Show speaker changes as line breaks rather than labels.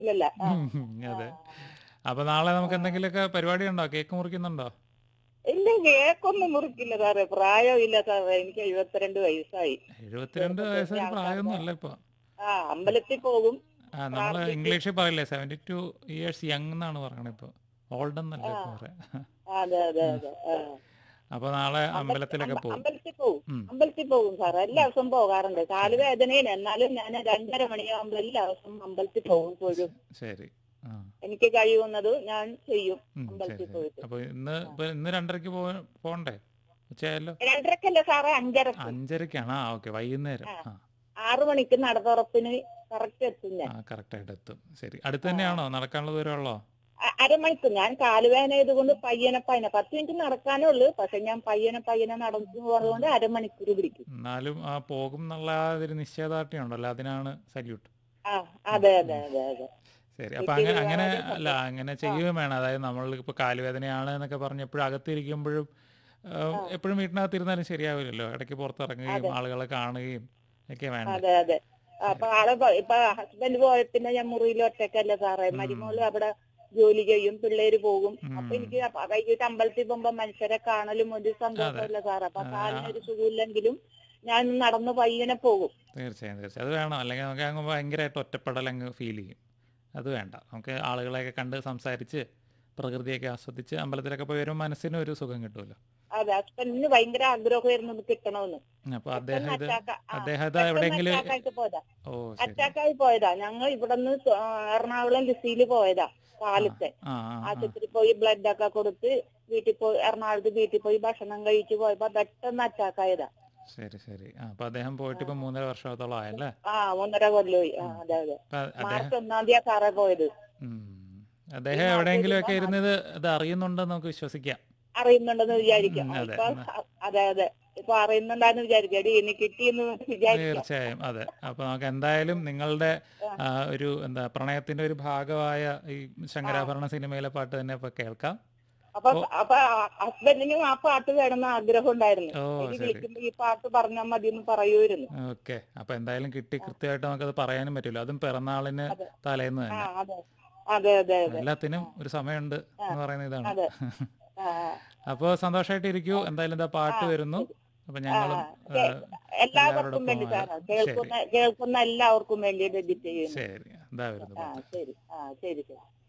ഇല്ലല്ല ആ.
ഉം, അതെ അപ്പൊ നാളെ നമുക്ക് എന്തെങ്കിലുമൊക്കെ പരിപാടി ഉണ്ടോ കേക്ക് മുറിക്കുന്നുണ്ടോ
ഇല്ല കേക്കൊന്നും മുറിക്കില്ല സാറേ പ്രായമില്ല സാറേ എനിക്ക് എഴുപത്തിരണ്ട് വയസ്സായി
എഴുപത്തിരണ്ട് വയസ്സൊരു പ്രായമൊന്നും അല്ല ഇപ്പൊ
ആ അമ്പലത്തിൽ പോകും
ആ നമ്മള് ഇംഗ്ലീഷിൽ പറയില്ലേ സെവന്റി ടു ഇയേഴ്സ് യങ് എന്നാണ് പറയണത് ഇപ്പൊ ഓൾഡ് എന്നല്ല ഇപ്പൊ പറയാ
അതെ അതെ അതെ ആ.
അപ്പൊ നാളെ അമ്പലത്തിലൊക്കെ
അമ്പ-
പോകും
അമ്പലത്തിൽ പോകും
ഉം.
അമ്പലത്തിൽ പോകും സാറേ എല്ലാ ദിവസവും പോകാറുണ്ട് കാലുവേദനയിൽ എന്നാലും ഞാൻ രണ്ടര മണിയാകുമ്പോൾ എല്ലാ ദിവസവും അമ്പലത്തിൽ പോകും പോഴും
ശരി ആ
എനിക്ക് കഴിയുന്നത് ഞാൻ ചെയ്യും
ഉം, ശരി
അമ്പലത്തിൽ
ശരി
പോയിട്ട്
അപ്പൊ ഇന്ന് ഇപ്പൊ ഇന്ന് രണ്ടരക്ക് പോ പോണ്ടേ ഉച്ചയായല്ലോ
രണ്ടരക്കല്ല സാറേ അഞ്ചരക്ക്
അഞ്ചരക്കാണ് ആ ഓക്കെ വൈകുന്നേരം ആ
ആറു മണിക്ക് നടതുറപ്പിന് കറക്റ്റ് എത്തും ഞാൻ
ആ കറക്റ്റ് ആയിട്ട് എത്തും ശരി അടുത്ത് തന്നെയാണോ നടക്കാനുള്ള ദൂരമുള്ളോ
അ- അരമണിക്കൂർ ഞാൻ കാലുവേദന ആയതുകൊണ്ട് പയ്യനെ പയ്യനെ പത്ത് മിനിറ്റ് നടക്കാനേ ഉള്ളൂ പക്ഷെ ഞാൻ പയ്യനെ പയ്യനെ നടന്നു പോകുന്നതുകൊണ്ട് അരമണിക്കൂർ പിടിക്കും
എന്നാലും ആ പോകും എന്നുള്ള ആ ഒരു നിശ്ചയദാർഢ്യം ഉണ്ടല്ലോ അതിനാണ് സല്യൂട്ട്
ആ അതെ അതെ അതെ അതെ
ശരി അപ്പൊ അങ്ങനെ അങ്ങനെ അല്ല അങ്ങനെ ചെയ്യുകയും വേണം അതായത് നമ്മൾ ഇപ്പൊ കാലുവേദനയാണ് എന്നൊക്കെ പറഞ്ഞ് എപ്പോഴും അകത്തിരിക്കുമ്പോഴും എപ്പോഴും വീട്ടിനകത്ത് ഇരുന്നാലും ശരിയാവില്ലല്ലോ ഇടയ്ക്ക് പുറത്തിറങ്ങുകയും ആളുകളെ കാണുകയും ഒക്കെ വേണ്ട
അതെ അതെ അപ്പൊ ആളെ പ- ഇപ്പൊ ഹസ്ബൻഡ് പോയ പിന്നെ ഞാൻ മുറിയിൽ ഒറ്റക്കല്ല സാറേ മരുമോള് അവിടെ ജോലി ചെയ്യും പിള്ളേര് പോകും അപ്പൊ എനിക്ക് അപ്പ- വൈകിട്ട് അമ്പലത്തിൽ പോകുമ്പോ മനുഷ്യരെ കാണലും ഒരു സന്തോഷമല്ല സാറേ അപ്പൊ കാലിനൊരു സുഖമില്ലെങ്കിലും ഞാൻ നടന്ന് പയ്യനെ പോകും
തീർച്ചയായും തീർച്ചയായും അത് വേണം അല്ലെങ്കിൽ നമുക്ക് അങ്ങ് ഭയങ്കരമായിട്ട് ഒറ്റപ്പെടൽ അങ്ങ് ഫീൽ ചെയ്യും അത് വേണ്ട നമുക്ക് ആളുകളെയൊക്കെ കണ്ട് സംസാരിച്ച് പ്രകൃതിയൊക്കെ ആസ്വദിച്ച് അമ്പലത്തിലൊക്കെ പോയി വരുമ്പോൾ മനസ്സിനും ഒരു സുഖം കിട്ടുമല്ലോ
അതെ ഹസ്ബൻഡിന് ഭയങ്കര ആഗ്രഹമായിരുന്നു ഇത് കിട്ടണമെന്ന്
അപ്പൊ അദ്ദേഹം ഇത്
അറ്റാക്ക- ആ,
അദ്ദേഹം ഇത്
പെട്ടെന്ന്
എവിടെയെങ്കിലും
അറ്റാക്കായിട്ട് പോയതാ
ഓ ശരി
അറ്റാക്കായി പോയതാ ഞങ്ങൾ ഇവിടുന്ന് സ- ആ, എറണാകുളം ലിസിയിൽ പോയതാ കാലത്തെ
ആ ആ ആ
ആശുപത്രി പോയി ബ്ലഡ് ഒക്കെ കൊടുത്ത് വീട്ടിൽ പോയി എറണാകുളത്ത് വീട്ടിൽ പോയി ഭക്ഷണം കഴിച്ച് പോയപ്പോ പെട്ടെന്ന് അറ്റാക്കായതാ
ശരി ശരി ആ അപ്പൊ അദ്ദേഹം പോയിട്ട് ഇപ്പൊ മൂന്നര വർഷത്തോളം ആയല്ലേ
ആ ഒന്നര കൊല്ലമായി ആ അതെ അതെ
അപ്പൊ അദ്ദേഹം
മാർച്ച് ഒന്നാം തീയതി സാറേ പോയത്
ഉം. അദ്ദേഹം എവിടെയെങ്കിലും ഒക്കെ ഇരുന്നത് ഇത് അറിയുന്നുണ്ടെന്ന് നമുക്ക് വിശ്വസിക്കാം
അറിയുന്നുണ്ടെന്ന് വിചാരിക്കാം
ഉം, അതെ.
ഇപ്പൊ അതെ അതെ ഇപ്പൊ അറിയുന്നുണ്ടാന്ന് വിചാരിക്കാം എടി ഇനി കിട്ടിയെന്ന് വിചാരിക്കാം
തീർച്ചയായും അതെ അപ്പൊ നമുക്ക് എന്തായാലും നിങ്ങളുടെ ആ, ഒരു എന്താ പ്രണയത്തിന്റെ ഒരു ഭാഗമായ ഈ ശങ്കരാഭരണ സിനിമയിലെ പാട്ട് തന്നെ ഇപ്പൊ കേൾക്കാം
അപ്പൊ അപ്പൊ ഹസ്ബൻഡിനും ആ പാട്ട് വേണമെന്ന് ആഗ്രഹം ഉണ്ടായിരുന്നു
ഓ
എനിക്ക്
ശരി
വിളിക്കുമ്പോ ഈ പാട്ട് പറഞ്ഞാൽ മതി എന്ന് പറയുമായിരുന്നു
ഓക്കെ അപ്പൊ എന്തായാലും കിട്ടി കൃത്യമായിട്ട് നമുക്കത് പറയാനും പറ്റില്ല അതും പിറന്നാളിന് തലേന്ന്
ആ
തന്നെ
അതെ അതെ അതെ അതെ
എല്ലാത്തിനും ഒരു സമയമുണ്ട് എന്ന് പറയുന്ന ഇതാണ്
അതെ ആ
അപ്പൊ സന്തോഷമായിട്ട് ഇരിക്കൂ എന്തായാലും എന്താ പാട്ട് വരുന്നു അപ്പൊ ഞങ്ങളും ആ,
എല്ലാവർക്കും വേണ്ടി സാറാ കേൾക്കുന്ന കേൾക്കുന്ന എല്ലാവർക്കും വേണ്ടി ഡെഡിറ്റ് ചെയ്യുന്നു
ശരി എന്താ വരുന്നു
ആ ശരി ആ ശരി ശരി